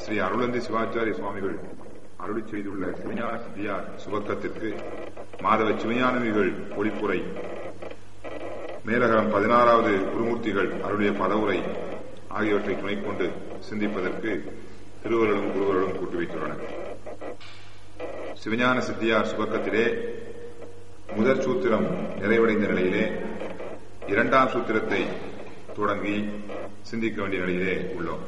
ஸ்ரீ அருளந்தி சிவாச்சாரிய சுவாமிகள் அருளி செய்துள்ள சிவஞான சித்தியார் சுபக்கத்திற்கு மாதவ சிவஞானவிகள் ஒளிப்புரை மேலகரம் பதினாறாவது குருமூர்த்திகள் அருளிய பதவுரை ஆகியவற்றை துணை கொண்டு சிந்திப்பதற்கு திருவருளும் குருவருளும் கூட்டி வைத்துள்ளனர் சிவஞான சித்தியார் சுபக்கத்திலே முதற் சூத்திரம் நிறைவடைந்த நிலையிலே இரண்டாம் சூத்திரத்தை தொடங்கி சிந்திக்க வேண்டிய நிலையிலே உள்ளோம்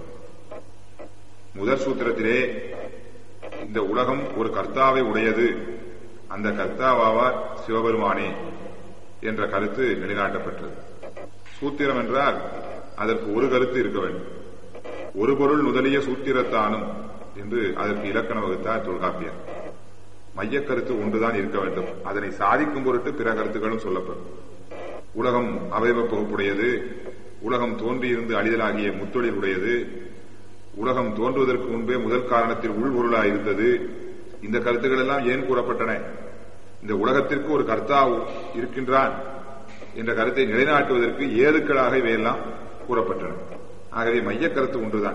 முதற் சூத்திரத்திலே இந்த உலகம் ஒரு கர்த்தாவை உடையது அந்த கர்த்தாவாவார் சிவபெருமானே என்ற கருத்து நிலைநாட்டப்பட்டது சூத்திரம் என்றால் அதற்கு ஒரு கருத்து இருக்க வேண்டும் ஒரு பொருள் முதலிய சூத்திரத்தானும் என்று அதற்கு இலக்கணம் வகுத்தார் தொல்காப்பியர் மையக் கருத்து ஒன்றுதான் இருக்க வேண்டும் அதனை சாதிக்கும் பொருட்டு பிற கருத்துக்களும் சொல்லப்படும் உலகம் அவயவ பகுப்புடையது உலகம் தோன்றியிருந்து அழிதலாகிய முத்தொழில் உடையது உலகம் தோன்றுவதற்கு முன்பே முதல் காரணத்தில் உள்பொருளாய் இருந்தது இந்த கருத்துக்கள் எல்லாம் ஏன் கூறப்பட்டன இந்த உலகத்திற்கு ஒரு கர்த்தா இருக்கின்றான் என்ற கருத்தை நிலைநாட்டுவதற்கு ஏதுக்களாக இவையெல்லாம் கூறப்பட்டன ஆகவே மைய கருத்து ஒன்றுதான்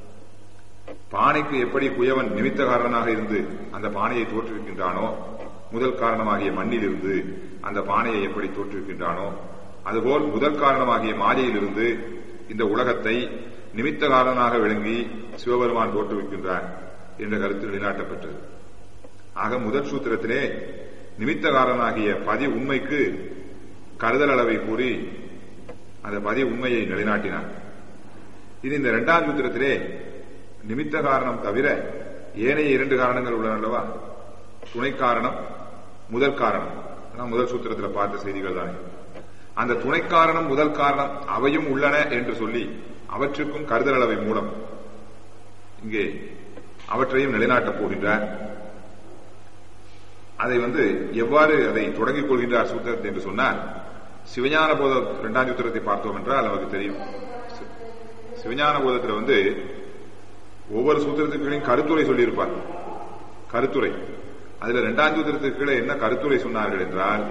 பானைக்கு எப்படி குயவன் நிமித்த காரணனாக இருந்து அந்த பானையை தோற்றுவிக்கின்றானோ முதல் காரணமாகிய மண்ணில் இருந்து அந்த பானையை எப்படி தோற்றுவிக்கின்றானோ அதுபோல் முதல் காரணமாகிய மாலையிலிருந்து இந்த உலகத்தை நிமித்த காரணனாக விளங்கி சிவபெருமான் தோற்றுவிக்கின்றார் என்ற கருத்து நிலைநாட்டப்பட்டது ஆக முதல் சூத்திரத்திலே நிமித்த காரணமாகிய பதி உண்மைக்கு கருதல் அளவை கூறி அந்த பதி உண்மையை நிலைநாட்டினார் இது இந்த இரண்டாம் சூத்திரத்திலே நிமித்த காரணம் தவிர ஏனைய இரண்டு காரணங்கள் உள்ளன அல்லவா துணை காரணம் முதல் காரணம் முதல் சூத்திரத்தில் பார்த்த செய்திகள் தானே அந்த துணை காரணம் முதல் காரணம் அவையும் உள்ளன என்று சொல்லி அவற்றுக்கும் கருதல் அளவை மூலம் இங்கே அவற்றையும் நிலைநாட்டப் போகின்றார் அதை வந்து எவ்வாறு அதை தொடங்கிக் கொள்கின்றார் சூத்திரத்தை என்று சொன்னால் சிவஞான போத இரண்டாம் சூத்திரத்தை பார்த்தோம் என்றால் நமக்கு தெரியும் சிவஞான போதத்தில் வந்து ஒவ்வொரு சூத்திரத்துக்கு கருத்துரை சொல்லியிருப்பார் கருத்துரை அதுல இரண்டாம் சூத்திரத்துக்கு என்ன கருத்துரை சொன்னார்கள் என்றால்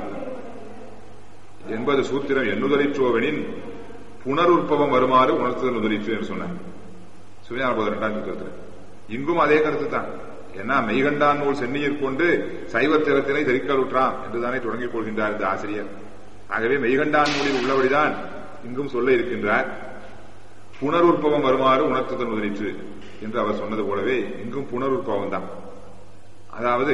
என்பது சூத்திரம் எண்ணுதலிற்றோவெனின் புனருற்பவம் வருமாறு உணர்த்துதல் முதலிற்று என்று சொன்னார் சிவஞான போத இரண்டாம் சூத்திரத்தில் இங்கும் அதே கருத்து தான் ஏன்னா மெய்கண்டான் நூல் சென்னியர் கொண்டு சைவ திறத்தினை தெரிக்கலுற்றான் என்றுதானே தொடங்கிக் கொள்கின்றார் இந்த ஆசிரியர் ஆகவே மெய்கண்டான் நூலில் உள்ளபடிதான் இங்கும் சொல்ல இருக்கின்றார் புனருற்பவம் வருமாறு உணர்த்துதல் முதலிற்று என்று அவர் சொன்னது போலவே இங்கும் புனருற்பவம் தான் அதாவது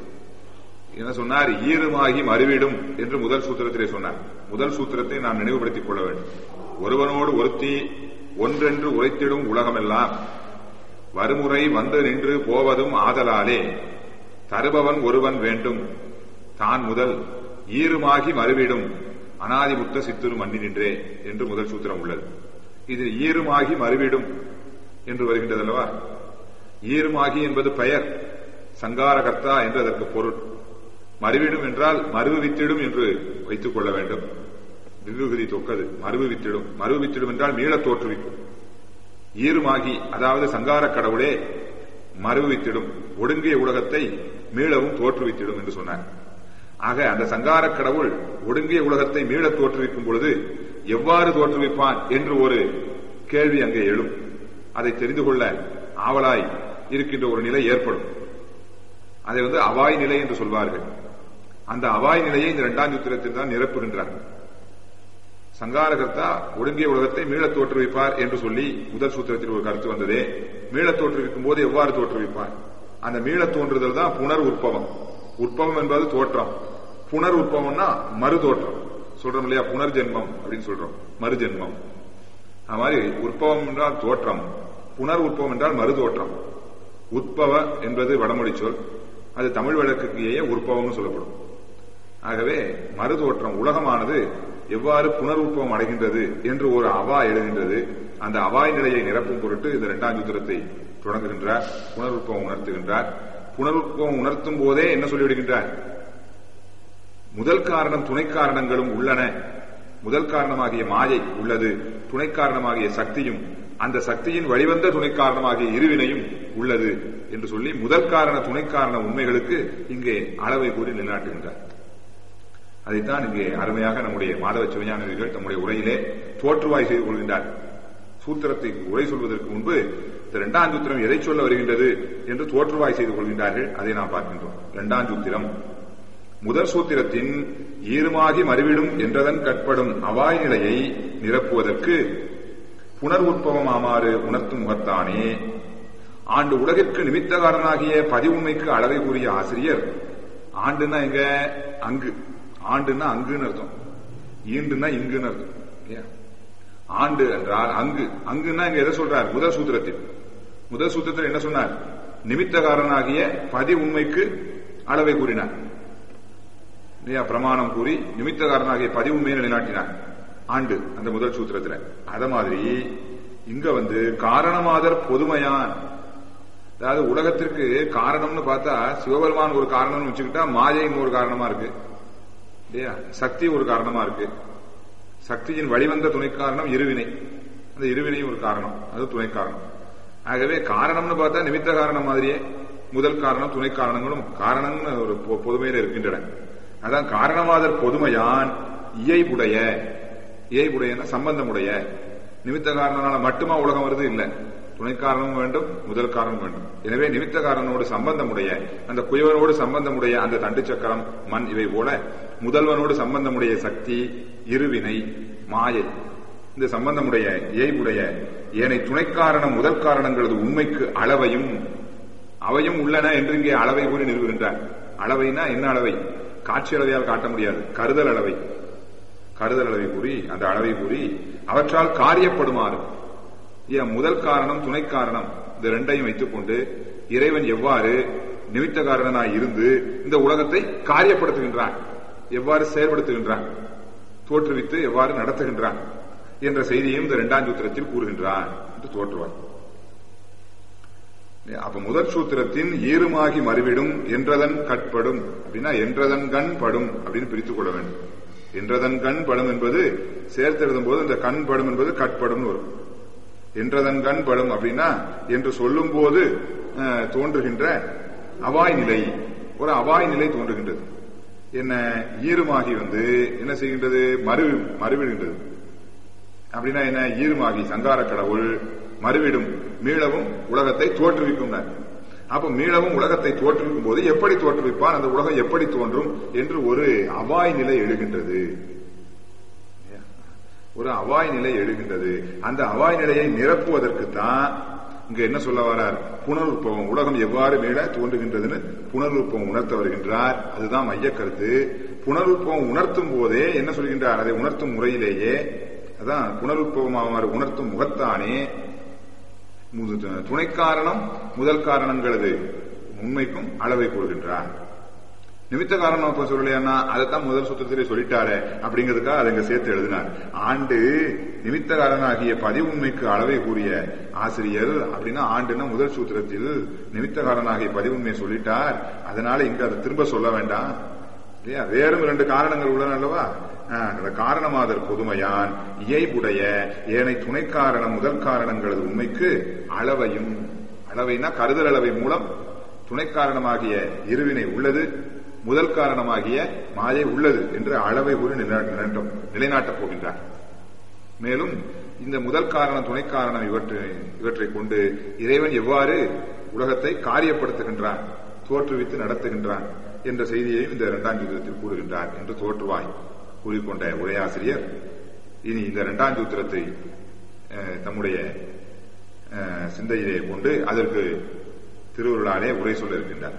என்ன சொன்னார் ஈருமாகி மறுவிடும் என்று முதல் சூத்திரத்திலே சொன்னார் முதல் சூத்திரத்தை நாம் நினைவுபடுத்திக் கொள்ள வேண்டும் ஒருவனோடு ஒருத்தி ஒன்றென்று உரைத்திடும் உலகமெல்லாம் வருமுறை வந்து நின்று போவதும் ஆதலாலே தருபவன் ஒருவன் வேண்டும் தான் முதல் ஈருமாகி மறுவிடும் அனாதிமுத்த சித்துரு மண்ணி நின்றே என்று முதல் சூத்திரம் உள்ளது இது ஈருமாகி மறுவிடும் என்று வருகின்றது அல்லவா ஈருமாகி என்பது பெயர் சங்காரகர்த்தா என்று அதற்கு பொருள் மறுவிடும் என்றால் மறுவித்திடும் என்று வைத்துக் கொள்ள வேண்டும் விபுகதி தொக்கது மறுவித்திடும் மறுவித்திடும் என்றால் மீள தோற்றுவிக்கும் ஈருமாகி அதாவது சங்கார கடவுளே மறுவித்திடும் ஒடுங்கிய உலகத்தை மீளவும் தோற்றுவித்திடும் என்று சொன்னார் ஆக அந்த சங்கார கடவுள் ஒடுங்கிய உலகத்தை மீள தோற்றுவிக்கும் பொழுது எவ்வாறு தோற்றுவிப்பான் என்று ஒரு கேள்வி அங்கே எழும் அதை தெரிந்து கொள்ள ஆவலாய் இருக்கின்ற ஒரு நிலை ஏற்படும் அதை வந்து அவாய் நிலை என்று சொல்வார்கள் அந்த அவாய் நிலையை இந்த இரண்டாம் சூத்திரத்தில் தான் நிரப்புகின்றார் சங்காரகர்த்தா ஒடுங்கிய உலகத்தை மீள தோற்றுவிப்பார் என்று சொல்லி முதல் சூத்திரத்தில் ஒரு கருத்து வந்ததே மீள தோற்றுவிக்கும் போது எவ்வாறு தோற்றுவிப்பார் அந்த மீள தோன்றுதல் தான் புனர் உற்பவம் உற்பவம் என்பது தோற்றம் புனர் உற்பவம்னா மறு தோற்றம் சொல்றோம் இல்லையா புனர்ஜென்மம் அப்படின்னு சொல்றோம் மறுஜென்மம் அது மாதிரி உற்பவம் என்றால் தோற்றம் புனர் உற்பவம் என்றால் மறு தோற்றம் உற்பவ என்பது வடமொழி சொல் அது தமிழ் வழக்குக்கு ஏ உற்பவம்னு சொல்லப்படும் ஆகவே மறு தோற்றம் உலகமானது எவ்வாறு புனருற்பவம் அடைகின்றது என்று ஒரு அவா எழுகின்றது அந்த அவாய் நிலையை நிரப்பும் பொருட்டு இந்த இரண்டாம் சூத்திரத்தை தொடங்குகின்றார் புனருற்பவம் உணர்த்துகின்றார் புனருற்பவம் உணர்த்தும் போதே என்ன சொல்லிவிடுகின்றார் முதல் காரணம் துணை காரணங்களும் உள்ளன முதல் காரணமாகிய மாயை உள்ளது துணை காரணமாகிய சக்தியும் அந்த சக்தியின் வழிவந்த துணை காரணமாகிய இருவினையும் உள்ளது என்று சொல்லி முதல் காரண துணை காரண உண்மைகளுக்கு இங்கே அளவை கூறி நிலைநாட்டுகின்றார் அதைத்தான் இங்கே அருமையாக நம்முடைய மாதவ சிவஞானிகள் தம்முடைய உரையிலே தோற்றுவாய் செய்து கொள்கின்றார் சூத்திரத்தை உரை சொல்வதற்கு முன்பு இந்த இரண்டாம் சூத்திரம் எதை சொல்ல வருகின்றது என்று தோற்றுவாய் செய்து கொள்கின்றார்கள் அதை நாம் பார்க்கின்றோம் இரண்டாம் சூத்திரம் முதல் சூத்திரத்தின் ஈருமாகி மறுவிடும் என்றதன் கட்படும் அவாய் நிலையை நிரப்புவதற்கு புனர்வுற்பவமாமாறு உணர்த்தும் முகத்தானே ஆண்டு உலகிற்கு நிமித்தகாரனாகிய பதிவுண்மைக்கு அளவை கூறிய ஆசிரியர் ஆண்டுன்னா எங்க அங்கு ஆண்டுன்னா அங்குன்னு அர்த்தம் ஈண்டுன்னா இங்குன்னு அர்த்தம் இல்லையா? ஆண்டு என்றால் அங்கு அங்குன்னா இங்க எதை சொல்றார் முதல் சூத்திரத்தில் முதல் சூத்திரத்தில் என்ன சொன்னார் நிமித்தகாரனாகிய பதி உண்மைக்கு அளவை கூறினார் இல்லையா பிரமாணம் கூறி நிமித்தகாரனாகிய பதி உண்மையை நிலைநாட்டினார் ஆண்டு அந்த முதல் சூத்திரத்துல அத மாதிரி இங்க வந்து காரணமாதர் பொதுமையான் அதாவது உலகத்திற்கு காரணம்னு பார்த்தா சிவபெருமான் ஒரு காரணம்னு வச்சுக்கிட்டா மாயைன்னு ஒரு காரணமா இருக்கு இல்லையா சக்தி ஒரு காரணமா இருக்கு சக்தியின் வழிவந்த துணை காரணம் இருவினை அந்த இருவினையும் ஒரு காரணம் அது துணை காரணம் ஆகவே காரணம்னு பார்த்தா நிமித்த காரணம் மாதிரியே முதல் காரணம் துணை காரணங்களும் காரணம்னு ஒரு பொ- பொதுமையில இருக்கின்றன அதான் காரணமாதர் பொதுமையான் இயைபுடைய இயைபுடையன்னா சம்பந்தமுடைய நிமித்த காரணனால மட்டுமா உலகம் வருது இல்ல துணை காரணமும் வேண்டும் முதல் காரணம் வேண்டும் எனவே நிமித்த காரணனோடு சம்பந்தமுடைய அந்த குயவனோடு சம்பந்தமுடைய அந்த தண்டு சக்கரம் மண் இவை போல முதல்வனோடு சம்பந்தமுடைய சக்தி இருவினை மாயை இந்த சம்பந்தமுடைய இயைபுடைய ஏனை துணை காரணம் முதல் காரணங்களது உண்மைக்கு அளவையும் அவையும் உள்ளன என்று இங்கே அளவை கூறி நிறுவுகின்றார் அளவைனா என்ன அளவை காட்சி அளவையால் காட்ட முடியாது கருதல் அளவை கருதல் அளவை கூறி அந்த அளவை கூறி அவற்றால் காரியப்படுமாறு ஏன் முதல் காரணம் துணை காரணம் இந்த ரெண்டையும் வைத்துக்கொண்டு இறைவன் எவ்வாறு நிமித்த காரணனாய் இருந்து இந்த உலகத்தை காரியப்படுத்துகின்றான் எவ்வாறு செயல்படுத்துகின்றான் தோற்றுவித்து எவ்வாறு நடத்துகின்றான் என்ற செய்தியையும் இந்த இரண்டாம் சூத்திரத்தில் கூறுகின்றான் என்று தோற்றுவார் அப்ப முதற் சூத்திரத்தின் ஈருமாகி மறுவிடும் என்றதன் கட்படும் அப்படின்னா என்றதன் கண் படும் அப்படின்னு பிரித்துக் கொள்ள வேண்டும் என்றதன் கண் படும் என்பது சேர்த்து எழுதும் போது இந்த கண் படும் என்பது கட்படும் வரும் என்றதன் கண் படும் அப்படின்னா என்று சொல்லும் போது அஹ், தோன்றுகின்ற அவாய் நிலை ஒரு அவாய் நிலை தோன்றுகின்றது என்ன ஈருமாகி வந்து என்ன செய்கின்றது மறு மறுவிடுகின்றது அப்படின்னா என்ன ஈருமாகி சங்கார கடவுள் மறுவிடும் மீளவும் உலகத்தை தோற்றுவிக்கும் அப்ப மீளவும் உலகத்தை தோற்றுவிக்கும் போது எப்படி தோற்றுவிப்பான் அந்த உலகம் எப்படி தோன்றும் என்று ஒரு அவாய் நிலை எழுகின்றது ஒரு அவாய் நிலை எழுகின்றது அந்த அவாய் நிலையை நிரப்புவதற்கு தான் இங்க என்ன சொல்ல வரார் புனருற்பவம் உலகம் எவ்வாறு மீள தோன்றுகின்றதுன்னு புனருற்பவம் உணர்த்த வருகின்றார் அதுதான் மையக்கருத்து புனருற்பவம் உணர்த்தும் போதே என்ன சொல்கின்றார் அதை உணர்த்தும் முறையிலேயே அதான் புனருற்பவமாவாறு உணர்த்தும் முகத்தானே மு- துணை காரணம் முதல் காரணங்களது உண்மைக்கும் அளவை கூறுகின்றார் நிமித்த காரணம் இப்ப சொல்லலையானா அதைத்தான் முதல் சூத்திரத்திலே சொல்லிட்டாரே அப்படிங்கிறதுக்காக அதை இங்க சேர்த்து எழுதினார் ஆண்டு நிமித்த காரணாகிய பதிவுண்மைக்கு அளவை கூறிய ஆசிரியர் அப்படின்னா ஆண்டுன்னா முதல் சூத்திரத்தில் நிமித்த காரணாகிய பதிவுண்மையை சொல்லிட்டார் அதனால இங்க அதை திரும்ப சொல்ல வேண்டாம் இல்லையா வேறும் இரண்டு காரணங்கள் உள்ளன அல்லவா ஆஹ், அந்த காரணமாதர் பொதுமையான் இயைபுடைய ஏனை துணை காரணம் முதல் காரணங்களது உண்மைக்கு அளவையும் அளவைனா கருதல் அளவை மூலம் துணை காரணமாகிய இருவினை உள்ளது முதல் காரணமாகிய மாயை உள்ளது என்று அளவை கூறி நிலைநாட்ட- நிலைநாட்ட- நிலைநாட்டப் போகின்றார் மேலும் இந்த முதல் காரணம் துணை காரணம் இவற்றை இவற்றை கொண்டு இறைவன் எவ்வாறு உலகத்தை காரியப்படுத்துகின்றான் தோற்றுவித்து நடத்துகின்றான் என்ற செய்தியையும் இந்த இரண்டாம் சூத்திரத்தில் கூறுகின்றார் என்று தோற்றுவாய் கூறிக்கொண்ட உரையாசிரியர் இனி இந்த இரண்டாம் சூத்திரத்தை அஹ், தம்முடைய அஹ், சிந்தையிலே கொண்டு அதற்கு திருவுருளாலே உரை சொல்ல இருக்கின்றார்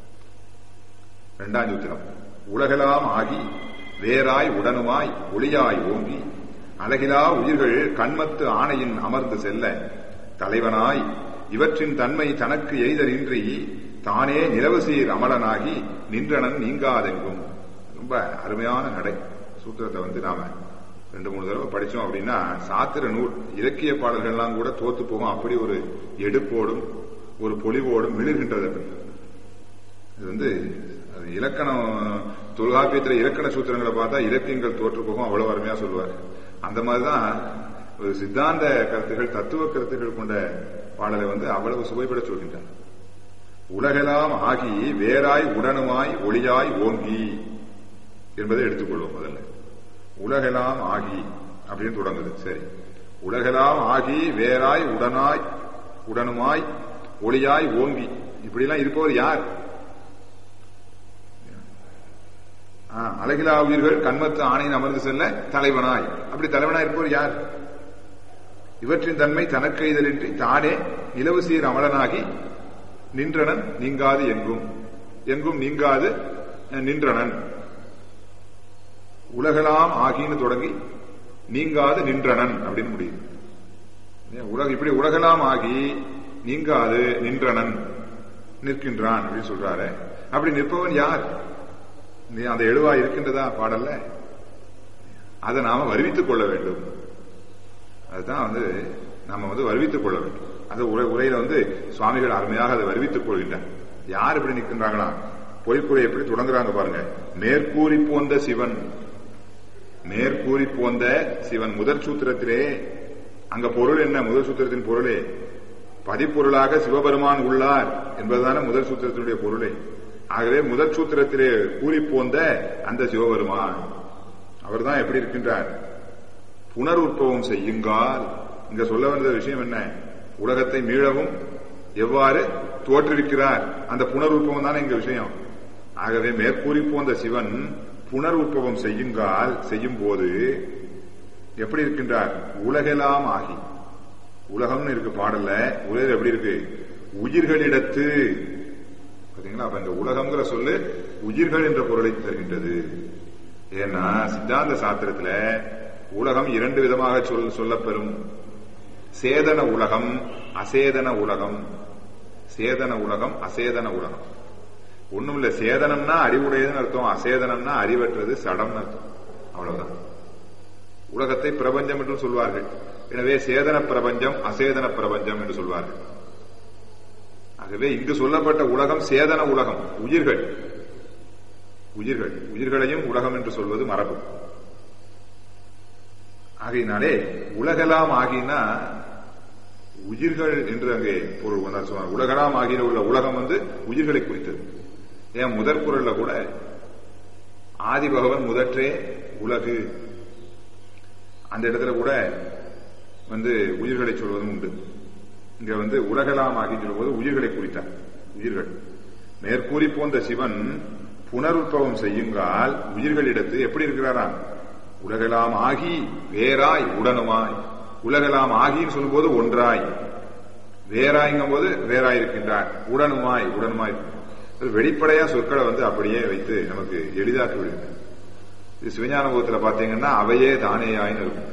இரண்டாம் சூத்திரம் உலகெல்லாம் ஆகி வேறாய் உடனுமாய் ஒளியாய் ஓங்கி அழகிலா உயிர்கள் கண்மத்து ஆணையின் அமர்ந்து செல்ல தலைவனாய் இவற்றின் தன்மை தனக்கு எய்தலின்றி தானே நிலவு சீர் அமலனாகி நின்றனன் நீங்காதெங்கும் ரொம்ப அருமையான நடை சூத்திரத்தை வந்து நாம ரெண்டு மூணு தடவை படிச்சோம் அப்படின்னா சாத்திர நூல் இலக்கிய பாடல்கள்லாம் கூட தோத்து போகும் அப்படி ஒரு எடுப்போடும் ஒரு பொலிவோடும் மிளிர்கின்றது அப்படி இது வந்து அது இலக்கணம் தொல்காப்பியத்துல இலக்கண சூத்திரங்களை பார்த்தா இலக்கியங்கள் தோற்று போகும் அவ்வளவு அருமையா சொல்லுவார் அந்த மாதிரிதான் ஒரு சித்தாந்த கருத்துகள் தத்துவ கருத்துக்கள் கொண்ட பாடலை வந்து அவ்வளவு சுவைபட சொல்கின்றார் உலகெல்லாம் ஆகி வேறாய் உடனுமாய் ஒளியாய் ஓங்கி என்பதை எடுத்துக்கொள்வோம் முதல்ல உலகெல்லாம் ஆகி அப்படின்னு தொடங்குது சரி உலகெல்லாம் ஆகி வேறாய் உடனாய் உடனுமாய் ஒளியாய் ஓங்கி இப்படிலாம் இருப்பவர் யார் ஆ, அழகிலா உயிர்கள் கண்மத்து ஆணையின் அமர்ந்து செல்ல தலைவனாய் அப்படி தலைவனாய் இருப்பவர் யார் இவற்றின் தன்மை தனக்கெய்தலின்றி தானே நிலவு சீர் அமலனாகி நின்றனன் நீங்காது எங்கும் எங்கும் நீங்காது அஹ், நின்றனன் உலகலாம் ஆகின்னு தொடங்கி நீங்காது நின்றனன் அப்படின்னு முடியுது ஏன் உலக இப்படி உலகலாம் ஆகி நீங்காது நின்றனன் நிற்கின்றான் அப்படின்னு சொல்றாரு அப்படி நிற்பவன் யார் நீ அந்த எழுவா இருக்கின்றதா பாடல்ல அதை நாம வருவித்துக் கொள்ள வேண்டும் அதுதான் வந்து நம்ம வந்து வருவித்துக் கொள்ள வேண்டும் அந்த உரை உரையில வந்து சுவாமிகள் அருமையாக அதை வருவித்துக் கொள்கின்றார் யார் இப்படி நிற்கின்றாங்களா பொய்க்குறை எப்படி தொடங்குறாங்க பாருங்க மேற்கூறி போந்த சிவன் மேற்கூறி போந்த சிவன் முதற் சூத்திரத்திலே அங்க பொருள் என்ன முதல் சூத்திரத்தின் பொருளே பதிப்பொருளாக சிவபெருமான் உள்ளார் என்பதுதானே முதல் சூத்திரத்தினுடைய பொருளே ஆகவே முதற் சூத்திரத்திலே கூறி போந்த அந்த சிவபெருமான் அவர்தான் எப்படி இருக்கின்றார் புனருற்பவம் செய்யுங்கால் இங்க சொல்ல வந்த விஷயம் என்ன உலகத்தை மீளவும் எவ்வாறு தோற்றுவிக்கிறார் அந்த புனருற்பவம் தானே இங்க விஷயம் ஆகவே மேற்கூறி போந்த சிவன் புனருற்பவம் செய்யுங்கால் செய்யும் போது எப்படி இருக்கின்றார் உலகெல்லாம் ஆகி உலகம்னு இருக்கு பாடல்ல உலகம் எப்படி இருக்கு உயிர்களிடத்து பாத்தீங்களா அப்ப இந்த உலகம்ங்கிற சொல்லு உயிர்கள் என்ற பொருளை தருகின்றது ஏன்னா சித்தாந்த சாஸ்திரத்துல உலகம் இரண்டு விதமாக சொல் சொல்லப்பெறும் சேதன உலகம் அசேதன உலகம் சேதன உலகம் அசேதன உலகம் ஒண்ணும் இல்ல சேதனம்னா அறிவுடையதுன்னு அர்த்தம் அசேதனம்னா அறிவற்றது சடம்னு அர்த்தம் அவ்வளவுதான் உலகத்தை பிரபஞ்சம் என்று சொல்வார்கள் எனவே சேதன பிரபஞ்சம் அசேதன பிரபஞ்சம் என்று சொல்வார்கள் ஆகவே இங்கு சொல்லப்பட்ட உலகம் சேதன உலகம் உயிர்கள் உயிர்கள் உயிர்களையும் உலகம் என்று சொல்வது மரபு ஆகையினாலே உலகெல்லாம் ஆகினா உயிர்கள் என்று அங்கே பொருள் கொண்டார் சொன்னார் உலகலாம் ஆகிய உள்ள உலகம் வந்து உயிர்களை குறித்தது ஏன் முதற் குரல்ல கூட ஆதி பகவன் முதற்றே உலகு அந்த இடத்துல கூட வந்து உயிர்களை சொல்வதும் உண்டு இங்க வந்து உலகலாம் ஆகி சொல்லும்போது உயிர்களை குறித்தார் உயிர்கள் மேற்கூறி போன்ற சிவன் புனருற்பவம் செய்யுங்கால் உயிர்களிடத்து எப்படி இருக்கிறாராம் உலகெல்லாம் ஆகி வேறாய் உடனுமாய் உலகெல்லாம் ஆகின்னு சொல்லும்போது ஒன்றாய் வேறாய்ங்கும் போது வேறாய் இருக்கின்றார் உடனுமாய் உடனுமாய் வெளிப்படையா சொற்களை வந்து அப்படியே வைத்து நமக்கு எளிதாக்கி விடுகிறார் இது சிவஞானபோகத்துல பாத்தீங்கன்னா அவையே தானேயாய்னு இருக்கும்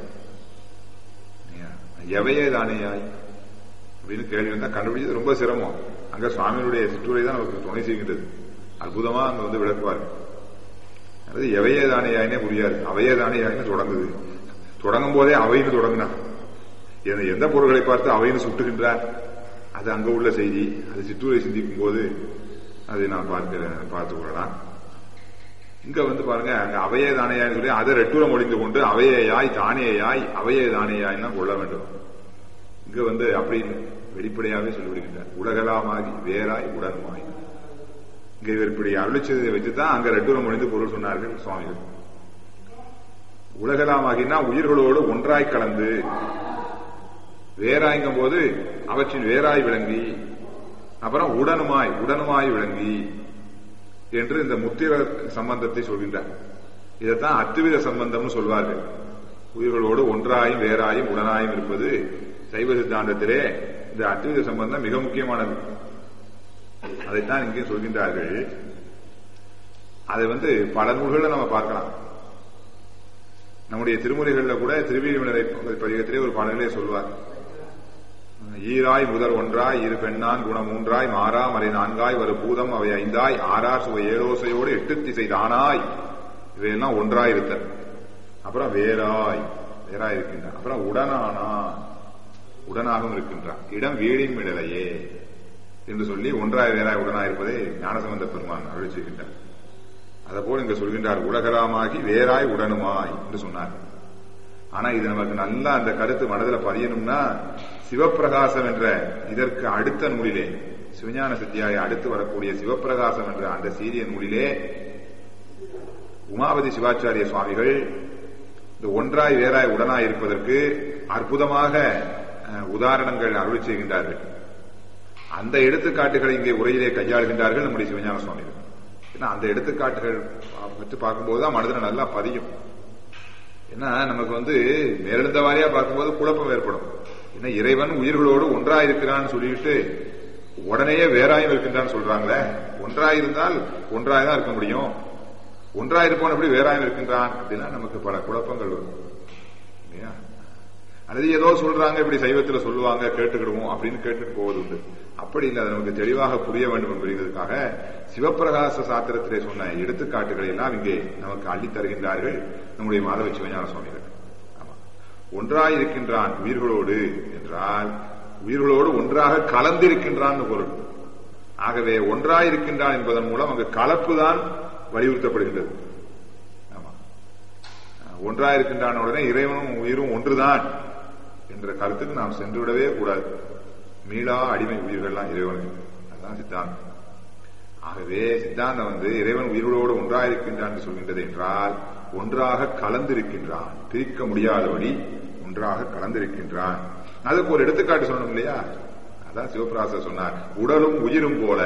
எவையே தானேயாய் அப்படின்னு கேள்வி வந்தா கண்டுபிடிச்சது ரொம்ப சிரமம் அங்க சுவாமியுடைய சிற்றுரை தான் நமக்கு துணை செய்கின்றது அற்புதமா அங்க வந்து விளக்குவார் அது எவையே தானேயாயினே புரியாது அவையே தானேயாயின்னு தொடங்குது தொடங்கும் போதே அவைன்னு தொடங்கினா எந்த பொருள்களை பார்த்து அவைன்னு சுட்டுகின்றார் அது அங்க உள்ள செய்தி அது சிற்றூரை சிந்திக்கும் போது அதை நான் பார்க்க பார்த்து கொள்ளலாம் இங்க வந்து பாருங்க அங்க அவையே தானேயாய் சொல்லி அதை ரெட்டுரம் ஒழிந்து கொண்டு அவையேயாய் தானேயாய் அவையே தானேயாய்னா கொள்ள வேண்டும் இங்க வந்து அப்படின்னு வெளிப்படையாவே சொல்லிவிடுகின்றார் உலகலாமாகி வேறாய் உடனுமாய் இங்க இவர் இப்படி அருளிச்சதை வச்சுதான் அங்க ரெட்டுரம் ஒழிந்து பொருள் சொன்னார்கள் சுவாமிகள் உலகலாமாகினா உயிர்களோடு ஒன்றாய் கலந்து வேறாய்ங்கும் போது அவற்றின் வேறாய் விளங்கி அப்புறம் உடனுமாய் உடனுமாய் விளங்கி என்று இந்த முத்திர சம்பந்தத்தை சொல்கின்றார் இதைத்தான் அத்துவித சம்பந்தம்னு சொல்வார்கள் உயிர்களோடு ஒன்றாயும் வேறாயும் உடனாயும் இருப்பது சைவ சித்தாந்தத்திலே இந்த அத்துவித சம்பந்தம் மிக முக்கியமானது அதைத்தான் இங்கே சொல்கின்றார்கள் அதை வந்து பல நூல்களை நம்ம பார்க்கலாம் நம்முடைய திருமுறைகளில் கூட திருவிழிவினரை பதிகத்திலே ஒரு பாடலே சொல்வார் ஈராய் முதல் ஒன்றாய் இரு பெண்ணான் குணம் மூன்றாய் மாறா மறை நான்காய் ஒரு பூதம் அவை ஐந்தாய் ஆறார் சுவை ஏழோசையோடு எட்டு திசை தானாய் இவையெல்லாம் ஒன்றாய் இருத்த அப்புறம் வேறாய் வேறாய் இருக்கின்றான் அப்புறம் உடனானா உடனாகவும் இருக்கின்றான் இடம் வீடின் மிடலையே என்று சொல்லி ஒன்றாய் வேறாய் உடனாய் இருப்பதை ஞானசம்பந்த பெருமான் அருள் செய்கின்றார் அதேபோல் இங்க சொல்கின்றார் உலகலாமாகி வேறாய் உடனுமாய் என்று சொன்னார் ஆனா இது நமக்கு நல்லா அந்த கருத்து மனதில் பதியணும்னா சிவப்பிரகாசம் என்ற இதற்கு அடுத்த நூலிலே சிவஞான சித்தியாய அடுத்து வரக்கூடிய சிவப்பிரகாசம் என்ற அந்த சீரிய நூலிலே உமாபதி சிவாச்சாரிய சுவாமிகள் இந்த ஒன்றாய் வேறாய் உடனாய் இருப்பதற்கு அற்புதமாக அஹ், உதாரணங்கள் அருளி செய்கின்றார்கள் அந்த எடுத்துக்காட்டுகளை இங்கே உரையிலே கையாளுகின்றார்கள் நம்முடைய சிவஞான சுவாமிகள் ஏன்னா அந்த எடுத்துக்காட்டுகள் பற்றி பார்க்கும்போது தான் மனதில் நல்லா பதியும் ஏன்னா நமக்கு வந்து மேலெழுந்த வாரியா பார்க்கும்போது குழப்பம் ஏற்படும் ஏன்னா இறைவன் உயிர்களோடு ஒன்றா இருக்கிறான்னு சொல்லிட்டு உடனேயே வேறாயும் இருக்கின்றான்னு சொல்றாங்களே ஒன்றாய் இருந்தால் ஒன்றாய் தான் இருக்க முடியும் ஒன்றா இருப்பவன் எப்படி வேறாயும் இருக்கின்றான் அப்படின்னா நமக்கு பல குழப்பங்கள் வரும் இல்லையா அல்லது ஏதோ சொல்றாங்க இப்படி சைவத்துல சொல்லுவாங்க கேட்டுக்கிடுவோம் அப்படின்னு கேட்டுட்டு போவது உண்டு அப்படி இல்லை அது நமக்கு தெளிவாக புரிய வேண்டும் என்பதற்காக சிவப்பிரகாச சாத்திரத்திலே சொன்ன எடுத்துக்காட்டுகளை எல்லாம் இங்கே நமக்கு அள்ளித் தருகின்றார்கள் நம்முடைய மாதவ சிவஞான சுவாமிகள் ஆமா ஒன்றாய் இருக்கின்றான் உயிர்களோடு என்றால் உயிர்களோடு ஒன்றாக கலந்திருக்கின்றான் பொருள் ஆகவே ஒன்றாய் இருக்கின்றான் என்பதன் மூலம் அங்கு கலப்பு தான் வலியுறுத்தப்படுகின்றது ஆமா ஒன்றாய் இருக்கின்றான் உடனே இறைவனும் உயிரும் ஒன்றுதான் என்ற கருத்துக்கு நாம் சென்று விடவே கூடாது மீளா அடிமை உயிர்கள்லாம் இறைவனுக்கு அதுதான் சித்தாந்தம் ஆகவே சித்தாந்தம் வந்து இறைவன் உயிரோடு ஒன்றாயிருக்கின்றான் என்று சொல்கின்றது என்றால் ஒன்றாக கலந்திருக்கின்றான் பிரிக்க முடியாதபடி ஒன்றாக கலந்திருக்கின்றான் அதுக்கு ஒரு எடுத்துக்காட்டு சொல்லணும் இல்லையா அதான் சிவபிராசர் சொன்னார் உடலும் உயிரும் போல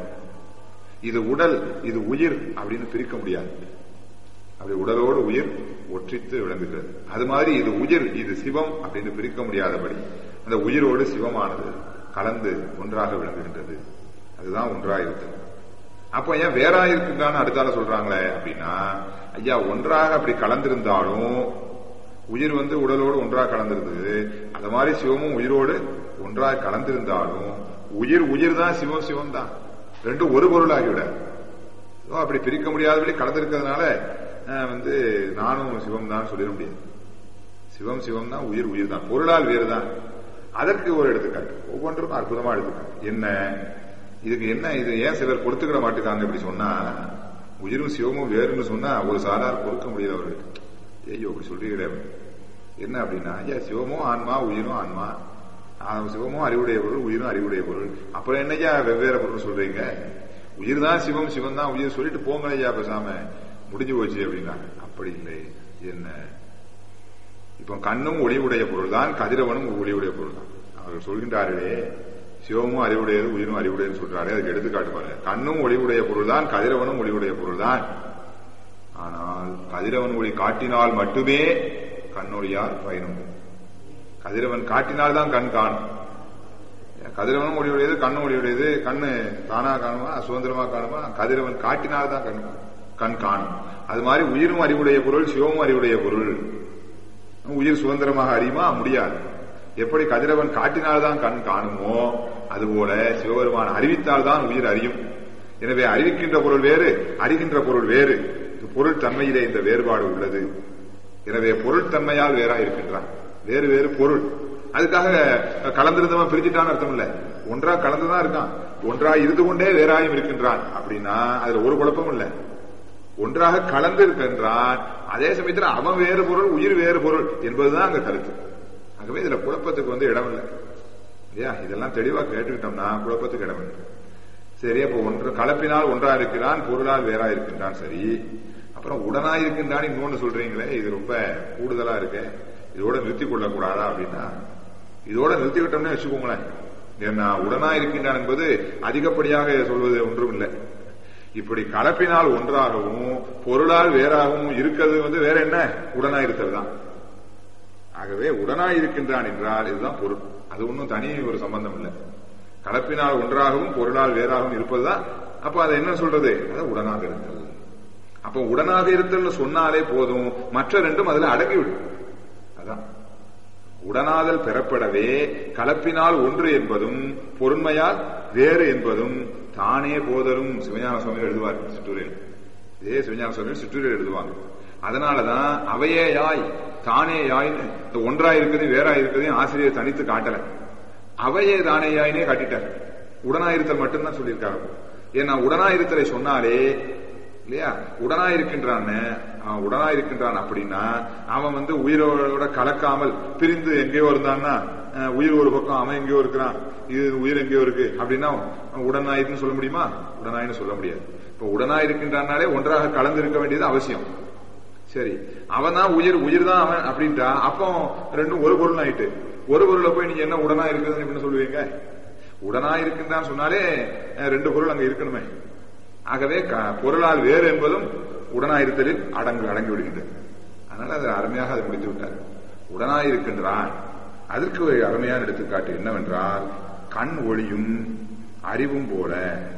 இது உடல் இது உயிர் அப்படின்னு பிரிக்க முடியாது அப்படி உடலோடு உயிர் ஒற்றித்து விளங்குகிறது அது மாதிரி இது உயிர் இது சிவம் அப்படின்னு பிரிக்க முடியாதபடி அந்த உயிரோடு சிவமானது கலந்து ஒன்றாக விளங்குகின்றது அதுதான் ஒன்றாயிருத்தல் அப்ப ஏன் வேறா இருக்குன்னு அடுத்தால சொல்றாங்களே அப்படின்னா ஐயா ஒன்றாக அப்படி கலந்திருந்தாலும் உயிர் வந்து உடலோடு ஒன்றாக கலந்திருந்தது அந்த மாதிரி சிவமும் உயிரோடு ஒன்றாக கலந்திருந்தாலும் உயிர் உயிர் தான் சிவம் சிவம் தான் ரெண்டும் ஒரு பொருளாகிவிட அப்படி பிரிக்க முடியாதபடி கலந்திருக்கிறதுனால வந்து நானும் சிவம் தான் சொல்லிட முடியாது சிவம் சிவம் தான் உயிர் உயிர் தான் பொருளால் வேறு தான் அதற்கு ஒரு எடுத்துக்காட்டு ஒவ்வொன்றுக்கும் அற்புதமா எடுத்துக்காட்டு என்ன இதுக்கு என்ன இது ஏன் சிலர் கொடுத்துக்கிட மாட்டுக்காங்க இப்படி சொன்னா உயிரும் சிவமும் வேறுன்னு சொன்னா ஒரு சாதாரண பொறுக்க முடியல அவர்களுக்கு ஐயோ அப்படி சொல்றீங்களே என்ன அப்படின்னா ஐயா சிவமும் ஆன்மா உயிரும் ஆன்மா சிவமும் அறிவுடைய பொருள் உயிரும் அறிவுடைய பொருள் அப்புறம் என்னையா வெவ்வேறு பொருள் சொல்றீங்க உயிர் தான் சிவம் சிவம் தான் உயிர் சொல்லிட்டு போங்களையா பேசாம முடிஞ்சு போச்சு அப்படின்னாங்க அப்படி இல்லை என்ன இப்ப கண்ணும் ஒளிவுடைய பொருள் தான் கதிரவனும் ஒளிவுடைய பொருள் தான் அவர்கள் சொல்கின்றார்களே சிவமும் அறிவுடையது உயிரும் அறிவுடையது சொல்றாரு அதுக்கு எடுத்துக்காட்டு பாருங்க கண்ணும் ஒளிவுடைய பொருள் தான் கதிரவனும் ஒளிவுடைய பொருள் தான் ஆனால் கதிரவன் ஒளி காட்டினால் மட்டுமே கண்ணொழியால் பயனும் கதிரவன் காட்டினால் தான் கண் காணும் கதிரவனும் ஒளியுடையது கண்ணு ஒளியுடையது கண்ணு தானா காணுமா சுதந்திரமா காணுமா கதிரவன் காட்டினால் தான் கண் கண் காணும் அது மாதிரி உயிரும் அறிவுடைய பொருள் சிவமும் அறிவுடைய பொருள் உயிர் சுதந்திரமாக அறியுமா முடியாது எப்படி கதிரவன் காட்டினால்தான் கண் காணுமோ அதுபோல சிவபெருமான் அறிவித்தால் தான் உயிர் அறியும் எனவே அறிவிக்கின்ற பொருள் வேறு அறிகின்ற பொருள் வேறு பொருள் தன்மையிலே இந்த வேறுபாடு உள்ளது எனவே பொருள் தன்மையால் வேறா இருக்கின்றான் வேறு வேறு பொருள் அதுக்காக கலந்திருந்தவன் பிரிஞ்சிட்டான்னு அர்த்தம் இல்ல ஒன்றா கலந்துதான் இருக்கான் ஒன்றா இருந்து கொண்டே வேறாயும் இருக்கின்றான் அப்படின்னா அதுல ஒரு குழப்பமும் இல்ல ஒன்றாக கலந்து இருக்கின்றான் அதே சமயத்தில் அவன் வேறு பொருள் உயிர் வேறு பொருள் என்பதுதான் அங்க கருத்து ஆகவே இதுல குழப்பத்துக்கு வந்து இடம் இல்லை இல்லையா இதெல்லாம் தெளிவா கேட்டுக்கிட்டோம்னா குழப்பத்துக்கு இடம் இல்லை சரி அப்ப ஒன்று கலப்பினால் ஒன்றா இருக்கிறான் பொருளால் வேறா இருக்கின்றான் சரி அப்புறம் உடனா இருக்கின்றான் இன்னொன்னு சொல்றீங்களே இது ரொம்ப கூடுதலா இருக்கு இதோட நிறுத்திக் கொள்ளக்கூடாதா அப்படின்னா இதோட நிறுத்திக்கிட்டோம்னு வச்சுக்கோங்களேன் ஏன்னா உடனா இருக்கின்றான் என்பது அதிகப்படியாக சொல்வது ஒன்றும் இல்லை இப்படி கலப்பினால் ஒன்றாகவும் பொருளால் வேறாகவும் இருக்கிறது வந்து வேற என்ன உடனா இருக்கிறது தான் ஆகவே உடனா இருக்கின்றான் என்றால் இதுதான் பொருள் அது ஒன்றும் தனி ஒரு சம்பந்தம் இல்லை கலப்பினால் ஒன்றாகவும் பொருளால் வேறாகவும் இருப்பதுதான் அப்ப அதை என்ன சொல்றது அது உடனாக இருத்தல் அப்ப உடனாக இருத்தல்னு சொன்னாலே போதும் மற்ற ரெண்டும் அதுல அடங்கிவிடும் அதான் உடனாதல் பெறப்படவே கலப்பினால் ஒன்று என்பதும் பொறுமையால் வேறு என்பதும் தானே போதலும் சிவஞான சுவாமி எழுதுவார் சிற்றூரில் இதே சிவஞான சுவாமி சிற்றூரில் எழுதுவாங்க அதனாலதான் அவையே யாய் தானே யாய்னு இந்த ஒன்றா இருக்குது வேறா இருக்குதையும் ஆசிரியர் தனித்து காட்டல அவையே தானே யாயினே காட்டிட்டார் உடனாயிருத்தல் மட்டும்தான் சொல்லியிருக்காரு ஏன்னா உடனாயிருத்தலை சொன்னாலே இல்லையா உடனா இருக்கின்றான்னு அவன் உடனா இருக்கின்றான் அப்படின்னா அவன் வந்து உயிரோட கலக்காமல் பிரிந்து எங்கேயோ இருந்தான்னா உயிர் ஒரு பக்கம் அவன் எங்கேயோ இருக்கிறான் இது உயிர் எங்கேயோ இருக்கு அப்படின்னா உடனாயிருன்னு சொல்ல முடியுமா உடனாயின்னு சொல்ல முடியாது இப்ப உடனா இருக்கின்றான்னாலே ஒன்றாக கலந்து இருக்க வேண்டியது அவசியம் சரி அவன் தான் உயிர் உயிர் தான் அவன் அப்படின்ட்டா அப்போ ரெண்டும் ஒரு பொருள் ஆயிட்டு ஒரு பொருளை போய் நீங்க என்ன உடனா இருக்குதுன்னு எப்படி சொல்லுவீங்க உடனா இருக்குன்னு சொன்னாலே அஹ், ரெண்டு பொருள் அங்க இருக்கணுமே ஆகவே க- பொருளால் வேறு என்பதும் உடனா இருத்தலில் அடங்கு அடங்கி விடுகின்றது அதனால அது அருமையாக அதை முடித்து விட்டார் உடனாய் இருக்கின்றான் அதற்கு ஒரு அருமையான எடுத்துக்காட்டு என்னவென்றால் கண் ஒளியும் அறிவும் போல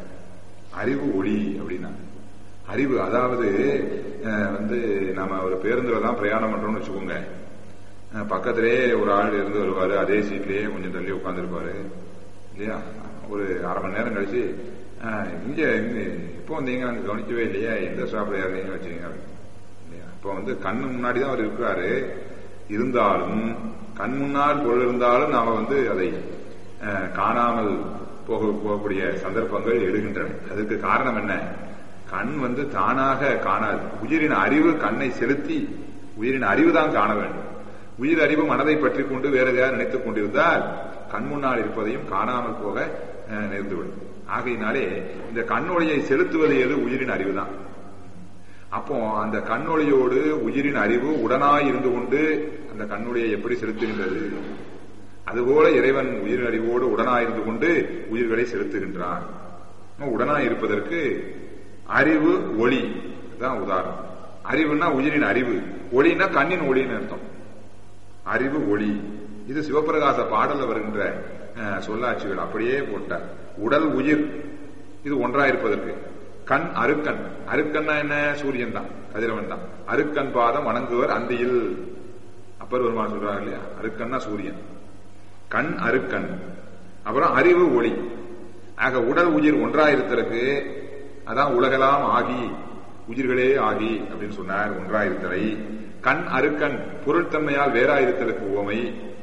அறிவு ஒளி அப்படின்னா அறிவு அதாவது அஹ், வந்து நாம ஒரு பேருந்துல தான் பிரயாணம் பண்றோம்னு வச்சுக்கோங்க அஹ், பக்கத்திலே ஒரு ஆள் இருந்து வருவாரு அதே சீட்லயே கொஞ்சம் தள்ளி உட்காந்துருப்பாரு இல்லையா ஒரு அரை மணி நேரம் கழிச்சு அஹ், இங்க இங்க இப்போ வந்தீங்க நாங்க கவனிக்கவே இல்லையா எந்த ஸ்டாப்ல ஏறினீங்க வச்சீங்க இல்லையா இப்போ வந்து கண்ணு முன்னாடி தான் அவர் இருக்கிறாரு இருந்தாலும் கண் முன்னால் பொருள் இருந்தாலும் நாம வந்து அதை அஹ், காணாமல் போக போகக்கூடிய சந்தர்ப்பங்கள் எழுகின்றன அதுக்கு காரணம் என்ன கண் வந்து தானாக காணாது உயிரின் அறிவு கண்ணை செலுத்தி உயிரின் அறிவு தான் காண வேண்டும் உயிர் அறிவு மனதை பற்றி கொண்டு வேற எதையாவது நினைத்துக் கொண்டிருந்தால் கண் முன்னால் இருப்பதையும் காணாமல் போக அஹ், நேர்ந்துவிடும் ஆகையினாலே இந்த கண்ணொளியை செலுத்துவது எது உயிரின் அறிவு தான் அப்போ அந்த கண்ணொளியோடு உயிரின் அறிவு உடனாய் இருந்து கொண்டு அந்த கண்ணொளியை எப்படி செலுத்துகின்றது அதுபோல இறைவன் உயிரின் அறிவோடு உடனாய் இருந்து கொண்டு உயிர்களை செலுத்துகின்றான் நம்ம உடனாய் இருப்பதற்கு அறிவு ஒளி தான் உதாரணம் அறிவுன்னா உயிரின் அறிவு ஒளின்னா கண்ணின் ஒளின்னு அர்த்தம் அறிவு ஒளி இது சிவபிரகாச பாடல்ல வருகின்ற அஹ், சொல்லாட்சிகள் அப்படியே போட்டார் உடல் உயிர் இது ஒன்றாயிருப்பதற்கு கண் அருக்கன் அருக்கன்னா என்ன சூரியன் தான் கதிரவன் தான் அருக்கன் பாதம் வணங்குவர் அந்தியில் அப்பர் பெருமான் சொல்றாரு இல்லையா அருக்கன்னா சூரியன் கண் அருக்கன் அப்புறம் அறிவு ஒளி ஆக உடல் உயிர் ஒன்றாயிருத்தலுக்கு அதான் உலகெல்லாம் ஆகி உயிர்களே ஆகி அப்படின்னு சொன்னார் ஒன்றாயிருத்தலை கண் அருக்கன் பொருள்தன்மையால் வேறாயிருத்தலுக்கு உவமை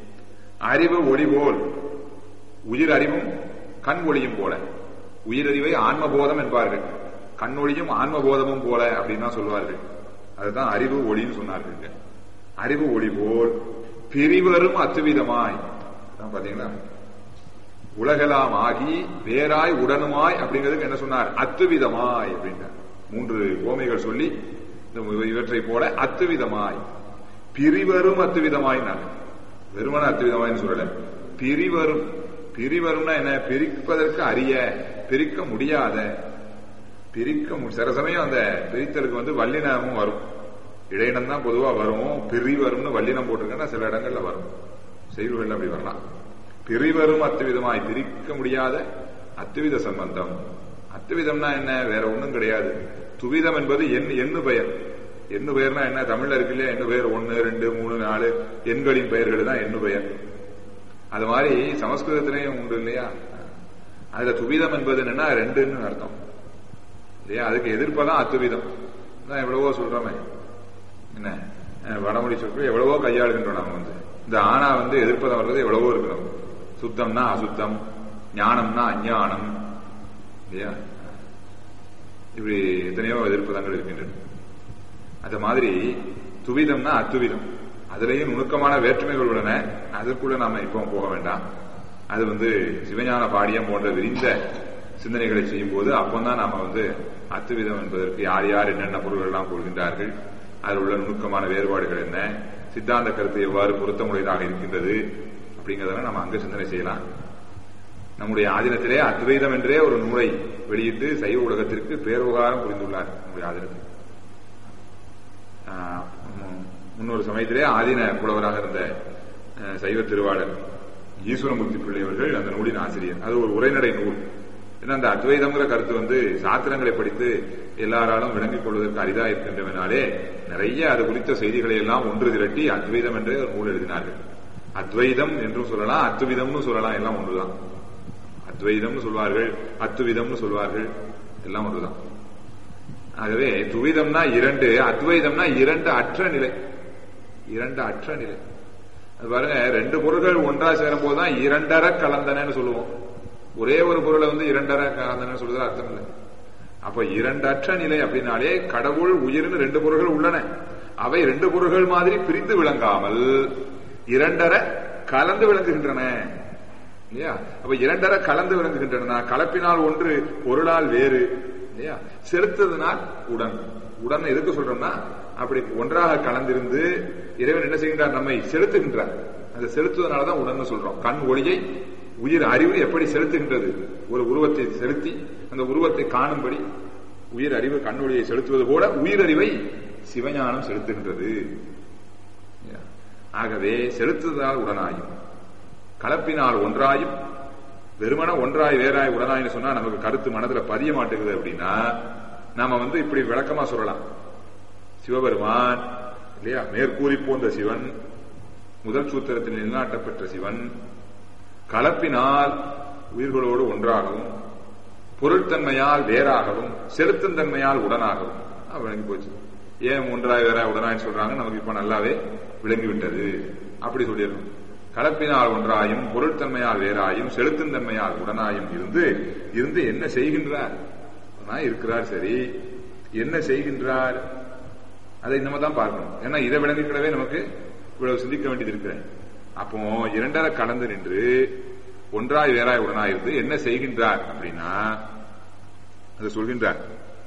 அறிவு ஒளி போல் உயிர் அறிவும் கண் ஒளியும் போல உயிரறிவை ஆன்மபோதம் என்பார்கள் கண்ணொளியும் ஆன்மபோதமும் போல அப்படின்னு தான் சொல்வார்கள் அதுதான் அறிவு ஒளின்னு சொன்னார்கள் இங்க. அறிவு ஒளி போல் பிரிவரும் அத்துவிதமாய் அதான் பாத்தீங்களா உலகெல்லாம் ஆகி வேறாய் உடனுமாய் அப்படிங்கிறதுக்கு என்ன சொன்னார் அத்துவிதமாய் அப்படின்றார் மூன்று ஓமைகள் சொல்லி இந்த இவற்றை போல அத்துவிதமாய் பிரிவரும் அத்துவிதமாய் வெறுமன அத்துவிதமாய்னு சொல்லல பிரிவரும் பிரிவரும்னா என்ன பிரிப்பதற்கு அறிய பிரிக்க முடியாத பிரிக்க மு- சில சமயம் அந்த பிரித்தலுக்கு வந்து வல்லினமும் வரும் இடையினம் தான் பொதுவா வரும் பிரிவரும்னு வல்லினம் போட்டிருக்கேன்னா சில இடங்கள்ல வரும் செய்யுள்கள் அப்படி வரலாம் பிரிவரும் அத்துவிதமாய் பிரிக்க முடியாத அத்துவித சம்பந்தம் அத்துவிதம்னா என்ன வேற ஒண்ணும் கிடையாது துவிதம் என்பது எண் எண்ணு பெயர் எண்ணு பெயர்னா என்ன தமிழ்ல இருக்கு இல்லையா எண்ணு பெயர் ஒன்னு ரெண்டு மூணு நாலு எண்களின் பெயர்கள் தான் எண்ணு பெயர் அது மாதிரி சமஸ்கிருதத்திலையும் உண்டு இல்லையா அதுல துவிதம் என்பது என்னன்னா ரெண்டுன்னு அர்த்தம் இல்லையா அதுக்கு எதிர்ப்பதான் அத்துவிதம் தான் எவ்வளவோ சொல்றோமே என்ன அஹ் வடமொழி சொற்கள் எவ்வளவோ கையாளுகின்றோம் நாம வந்து இந்த ஆனா வந்து எதிர்ப்பதம் வர்றது எவ்வளவோ இருக்கணும் சுத்தம்னா அசுத்தம் ஞானம்னா அஞ்ஞானம் இல்லையா இப்படி எத்தனையோ எதிர்ப்பதங்கள் இருக்கின்றன அது மாதிரி துவிதம்னா அத்துவிதம் அதுலயும் நுணுக்கமான வேற்றுமைகள் உள்ளன அதற்குள்ள நாம இப்போ போக வேண்டாம் அது வந்து சிவஞான பாடியம் போன்ற விரிந்த சிந்தனைகளை செய்யும் போது அப்பந்தான் நாம வந்து அத்துவிதம் என்பதற்கு யார் யார் என்னென்ன பொருள்கள் எல்லாம் கொள்கின்றார்கள் அதில் உள்ள நுணுக்கமான வேறுபாடுகள் என்ன சித்தாந்த கருத்து எவ்வாறு பொருத்தமுடையதாக இருக்கின்றது அப்படிங்கறதெல்லாம் நம்ம அங்க சிந்தனை செய்யலாம் நம்முடைய ஆதீனத்திலே அத்வைதம் என்றே ஒரு நூலை வெளியிட்டு சைவ உலகத்திற்கு பேருபகாரம் புரிந்துள்ளார் நம்முடைய ஆதீனத்தில் ஆஹ் மு- முன்னொரு சமயத்திலே ஆதீன புலவராக இருந்த அஹ், சைவ திருவாளர் ஈஸ்வரமூர்த்தி பிள்ளை அவர்கள் அந்த நூலின் ஆசிரியர் அது ஒரு உரைநடை நூல் ஏன்னா அந்த அத்வைதம்ங்கிற கருத்து வந்து சாத்திரங்களை படித்து எல்லாராலும் விளங்கிக் கொள்வதற்கு அரிதா இருக்கின்றவனாலே நிறைய அது குறித்த செய்திகளை எல்லாம் ஒன்று திரட்டி அத்வைதம் என்றே ஒரு நூல் எழுதினார்கள் அத்வைதம் என்றும் சொல்லலாம் அத்துவிதம்னு சொல்லலாம் எல்லாம் ஒன்றுதான் அத்வைதம்னு சொல்வார்கள் அத்துவிதம்னு சொல்வார்கள் எல்லாம் ஒன்றுதான் ஆகவே துவிதம்னா இரண்டு அத்வைதம்னா இரண்டு அற்ற நிலை இரண்டு அற்ற நிலை அது பாருங்க ரெண்டு பொருள்கள் ஒன்றா சேரும் போதுதான் இரண்டர கலந்தனன்னு சொல்லுவோம் ஒரே ஒரு பொருளை வந்து இரண்டர கலந்தனன்னு சொல்றதுல அர்த்தம் இல்லை அப்ப இரண்டற்ற நிலை அப்படின்னாலே கடவுள் உயிர்னு ரெண்டு பொருள்கள் உள்ளன அவை ரெண்டு பொருள்கள் மாதிரி பிரிந்து விளங்காமல் இரண்டர கலந்து விளங்குகின்றன இல்லையா அப்ப இரண்டர கலந்து விளங்குகின்றன கலப்பினால் ஒன்று பொருளால் வேறு இல்லையா செலுத்ததினால் உடன் உடன் எதுக்கு சொல்றோம்னா அப்படி ஒன்றாக கலந்திருந்து இறைவன் என்ன செய்கின்றார் நம்மை செலுத்துகின்றார் அந்த செலுத்துவதனாலதான் உடன்னு சொல்றோம் கண் ஒளியை உயிர் அறிவு எப்படி செலுத்துகின்றது ஒரு உருவத்தை செலுத்தி அந்த உருவத்தை காணும்படி உயிர் அறிவு கண் ஒளியை செலுத்துவது போல உயிரறிவை சிவஞானம் செலுத்துகின்றது ஆகவே செலுத்துவதால் உடனாயும் கலப்பினால் ஒன்றாயும் வெறுமன ஒன்றாய் வேறாய் உடனாய்னு சொன்னா நமக்கு கருத்து மனதுல பதிய மாட்டேங்குது அப்படின்னா நாம வந்து இப்படி விளக்கமா சொல்லலாம் சிவபெருமான் இல்லையா மேற்கூறி போன்ற சிவன் முதல் சூத்திரத்தில் நிலைநாட்டப்பெற்ற சிவன் கலப்பினால் உயிர்களோடு ஒன்றாகவும் பொருட்தன்மையால் வேறாகவும் செலுத்தும் தன்மையால் உடனாகவும் விளங்கி போச்சு ஏன் ஒன்றாய் வேறாய் உடனாய் சொல்றாங்க நமக்கு இப்ப நல்லாவே விளங்கிவிட்டது அப்படி சொல்லிடணும் கலப்பினால் ஒன்றாயும் பொருட்தன்மையால் வேறாயும் செலுத்தும் தன்மையால் உடனாயும் இருந்து இருந்து என்ன செய்கின்றார் இருக்கிறார் சரி என்ன செய்கின்றார் அதை நம்ம தான் பார்க்கணும் ஏன்னா இதை விளங்கிக்கிடவே நமக்கு இவ்வளவு சிந்திக்க வேண்டியது இருக்கிறேன் அப்போ இரண்டரை கலந்து நின்று ஒன்றாய் வேறாய் உடனாய் இருந்து என்ன செய்கின்றார் அப்படின்னா அதை சொல்கின்றார்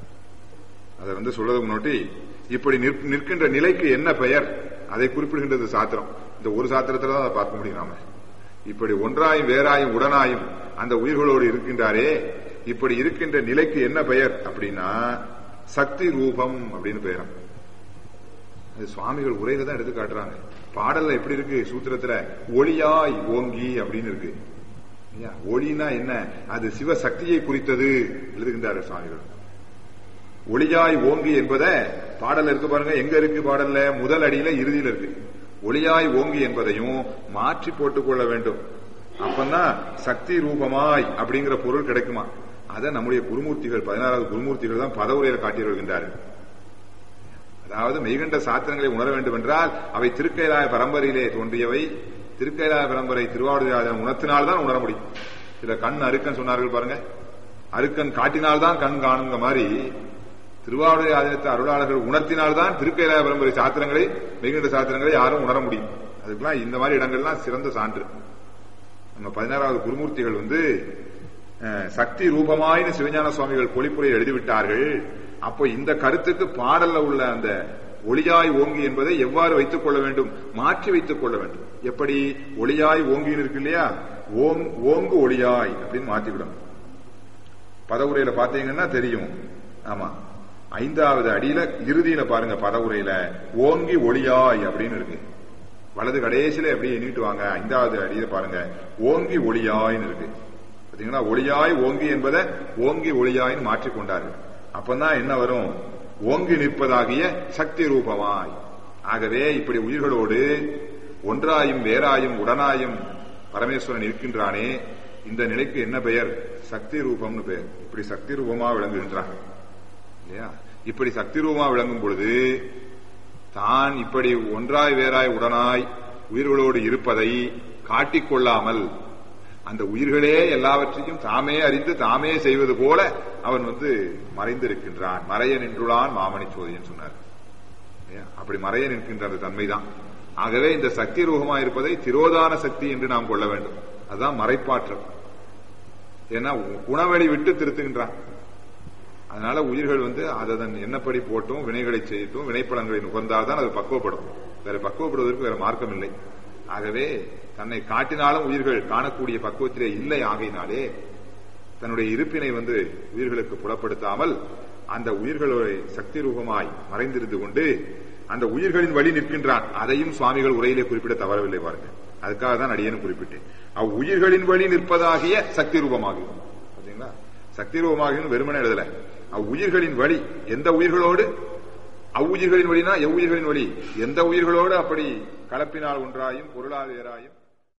அதை வந்து சொல்றதுக்கு முன்னாடி இப்படி நிற்கின்ற நிலைக்கு என்ன பெயர் அதை குறிப்பிடுகின்றது சாத்திரம் இந்த ஒரு சாத்திரத்துல தான் அதை பார்க்க முடியும் நாம இப்படி ஒன்றாயும் வேறாயும் உடனாயும் அந்த உயிர்களோடு இருக்கின்றாரே இப்படி இருக்கின்ற நிலைக்கு என்ன பெயர் அப்படின்னா சக்தி ரூபம் அப்படின்னு பெயரம் அது சுவாமிகள் உரையில தான் எடுத்து காட்டுறாங்க பாடல்ல எப்படி இருக்கு சூத்திரத்துல ஒளியாய் ஓங்கி அப்படின்னு இருக்கு ஒளினா என்ன அது சிவசக்தியை குறித்தது எழுதுகின்றார் சுவாமிகள் ஒளியாய் ஓங்கி என்பத பாடல் இருக்கு பாருங்க எங்க இருக்கு பாடல்ல முதல் அடியில இறுதியில இருக்கு ஒளியாய் ஓங்கி என்பதையும் மாற்றி போட்டுக் கொள்ள வேண்டும் அப்பதான் சக்தி ரூபமாய் அப்படிங்கிற பொருள் கிடைக்குமா அதை நம்முடைய குருமூர்த்திகள் பதினாறாவது குருமூர்த்திகள் தான் பதவுரையில காட்டி வருகின்றார்கள் அதாவது மெய்கண்ட சாத்திரங்களை உணர வேண்டும் என்றால் அவை திருக்கைலாய பரம்பரையிலே தோன்றியவை திருக்கைலாய பரம்பரை திருவாவூர் உணர்த்தினால்தான் உணர முடியும் சில கண் அருக்கன் சொன்னார்கள் பாருங்க அருக்கன் காட்டினால்தான் கண் காணுங்க மாதிரி திருவாவூர் ஆதீனத்தை அருளாளர்கள் உணர்த்தினால்தான் திருக்கைலாய பரம்பரை சாத்திரங்களை மெய்கண்ட சாத்திரங்களை யாரும் உணர முடியும் அதுக்கெல்லாம் இந்த மாதிரி இடங்கள்லாம் சிறந்த சான்று நம்ம பதினாறாவது குருமூர்த்திகள் வந்து சக்தி ரூபமாயின்னு சிவஞான சுவாமிகள் பொழிப்புரை எழுதிவிட்டார்கள் அப்போ இந்த கருத்துக்கு பாடல்ல உள்ள அந்த ஒளியாய் ஓங்கி என்பதை எவ்வாறு வைத்துக் கொள்ள வேண்டும் மாற்றி வைத்துக் கொள்ள வேண்டும் எப்படி ஒளியாய் ஓங்கின்னு இருக்கு இல்லையா ஓங் ஓங்கு ஒளியாய் அப்படின்னு மாத்திவிடும் பதவுரையில பாத்தீங்கன்னா தெரியும் ஆமா ஐந்தாவது அடியில இறுதியில பாருங்க பதவுரையில ஓங்கி ஒளியாய் அப்படின்னு இருக்கு வலது கடைசியில எப்படி எண்ணிட்டு வாங்க ஐந்தாவது அடியில பாருங்க ஓங்கி ஒளியாய்னு இருக்கு பாத்தீங்கன்னா ஒளியாய் ஓங்கி என்பதை ஓங்கி ஒளியாய்னு மாற்றிக்கொண்டார்கள் அப்பதான் என்ன வரும் ஓங்கி நிற்பதாகிய சக்தி ரூபமாய் ஆகவே இப்படி உயிர்களோடு ஒன்றாயும் வேறாயும் உடனாயும் பரமேஸ்வரன் இருக்கின்றானே இந்த நிலைக்கு என்ன பெயர் சக்தி ரூபம்னு பெயர் இப்படி சக்தி ரூபமா விளங்குகின்றான் இல்லையா இப்படி சக்தி ரூபமா விளங்கும் பொழுது தான் இப்படி ஒன்றாய் வேறாய் உடனாய் உயிர்களோடு இருப்பதை காட்டிக்கொள்ளாமல் அந்த உயிர்களே எல்லாவற்றையும் தாமே அறிந்து தாமே செய்வது போல அவன் வந்து மறைந்திருக்கின்றான் மறைய நின்றுளான் மாமணி சோதின்னு சொன்னார் அப்படி மறைய நிற்கின்ற அந்த தன்மைதான் ஆகவே இந்த சக்தி ரூபமா இருப்பதை திரோதான சக்தி என்று நாம் கொள்ள வேண்டும் அதுதான் மறைப்பாற்றல் ஏன்னா உணவழி விட்டு திருத்துகின்றான் அதனால உயிர்கள் வந்து அதன் எண்ணப்படி போட்டும் வினைகளை செய்தும் வினைப்படங்களை நுகர்ந்தால்தான் அது பக்குவப்படும் வேற பக்குவப்படுவதற்கு வேற மார்க்கம் இல்லை ஆகவே தன்னை காட்டினாலும் உயிர்கள் காணக்கூடிய பக்குவத்திலே இல்லை ஆகையினாலே தன்னுடைய இருப்பினை வந்து உயிர்களுக்கு புலப்படுத்தாமல் அந்த உயிர்களுடைய சக்தி ரூபமாய் மறைந்திருந்து கொண்டு அந்த உயிர்களின் வழி நிற்கின்றான் அதையும் சுவாமிகள் உரையிலே குறிப்பிட தவறவில்லை பாருங்க அதுக்காக தான் அடியேன்னு குறிப்பிட்டேன் அவ் உயிர்களின் வழி நிற்பதாகிய சக்தி ரூபமாகும் பாத்தீங்களா சக்தி ரூபமாகும் வெறுமனே எழுதல அவ் உயிர்களின் வழி எந்த உயிர்களோடு அவ்வுயிர்களின் வழினா எவ்வுயிர்களின் வழி எந்த உயிர்களோடு அப்படி கலப்பினால் ஒன்றாயும் பொருளாதாரம்